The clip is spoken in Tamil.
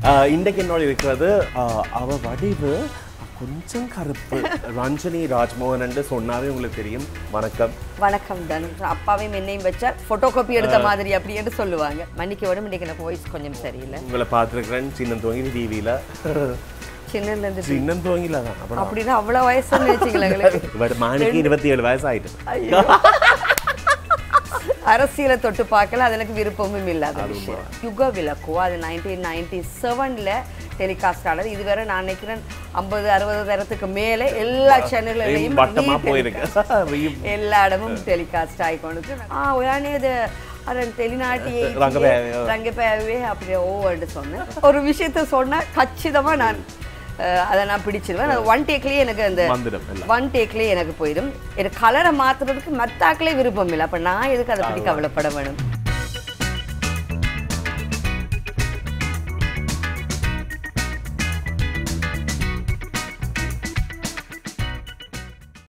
ஆஹ் இன்றைக்கு என்னோட இருக்கிறது ஆஹ் அவ வடிவு கொஞ்சம் கருப்பு ரஞ்சனி ராஜ்மோகன் என்று சொன்னாவே உங்களுக்கு தெரியும் வணக்கம் வணக்கம் தனு அப்பாவையும் என்னையும் வச்சா ஃபோட்டோ காப்பி எடுத்த மாதிரி அப்படி என்று சொல்லுவாங்க மன்னிக்க விட இன்னைக்கு எனக்கு வாய்ஸ் கொஞ்சம் சரியில்லை உங்களை பார்த்துருக்கிறேன் சின்ன துவங்கி டிவியில் சின்னதுல இருந்து சின்ன துவங்கில தான் அப்புறம் அப்படின்னா அவ்வளவு வயசுன்னு வச்சுக்கல எங்களுக்கு பட் மாணிக்கு இருபத்தி ஏழு வயசு ஆயிட்டு ஐயோ. அரசியலை தொட்டு பார்க்கல அது எனக்கு விருப்பமும் இல்லாத விஷயம் யுக விளக்கோ அது நைன்டீன் நைன்டி செவனில் டெலிகாஸ்ட் ஆனது இதுவரை நான் நினைக்கிறேன் ஐம்பது அறுபது தரத்துக்கு மேலே எல்லா சேனல்லையும் வட்டமா போயிருக்கு எல்லா இடமும் டெலிகாஸ்ட் ஆகிக்கொண்டு ஆ உடனே இது அதன் தெளிநாட்டி ரங்கபேவே. ரங்கப்பேவே அப்படி ஓவர்டு சொன்னேன் ஒரு விஷயத்த சொன்னா கச்சிதமா நான் அஹ், அதை நான் பிடிச்சிருவேன் அது ஒன் டேக்லேயே எனக்கு அந்த வந்துடும் எல்லாம் ஒன் டேக்லேயே எனக்கு போயிடும் எனக்கு கலரை மாத்துறதுக்கு மத்தாக்களே விருப்பம் இல்லை அப்ப நான் எதுக்கு அதை பற்றி கவலைப்பட வேணும்